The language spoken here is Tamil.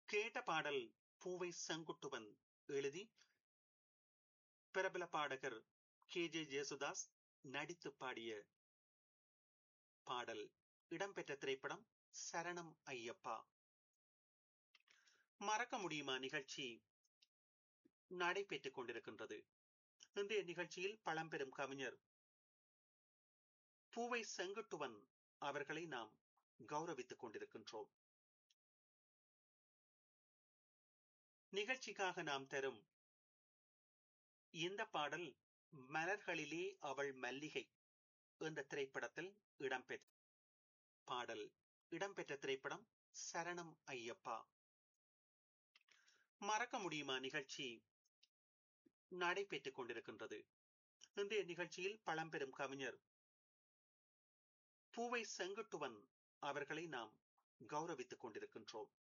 கேட்ட பாடல் பூவை செங்குட்டுவன் எழுதி பிரபல பாடகர் கே ஜே ஜேசுதாஸ் நடித்து பாடிய பாடல் இடம்பெற்ற திரைப்படம் சரணம் ஐயப்பா மறக்க முடியுமா நிகழ்ச்சி நடைபெற்றுக் கொண்டிருக்கின்றது இன்றைய நிகழ்ச்சியில் பழம்பெரும் கவிஞர் பூவை செங்குட்டுவன் அவர்களை நாம் கௌரவித்துக் கொண்டிருக்கின்றோம் நிகழ்ச்சிக்காக நாம் தரும் இந்த பாடல் மலர்களிலே அவள் மல்லிகை என்ற திரைப்படத்தில் இடம்பெற்ற பாடல் இடம்பெற்ற திரைப்படம் சரணம் ஐயப்பா மறக்க முடியுமா நிகழ்ச்சி நடைபெற்றுக் கொண்டிருக்கின்றது இன்றைய நிகழ்ச்சியில் பழம்பெரும் கவிஞர் பூவை செங்குட்டுவன் அவர்களை நாம் கௌரவித்துக் கொண்டிருக்கின்றோம்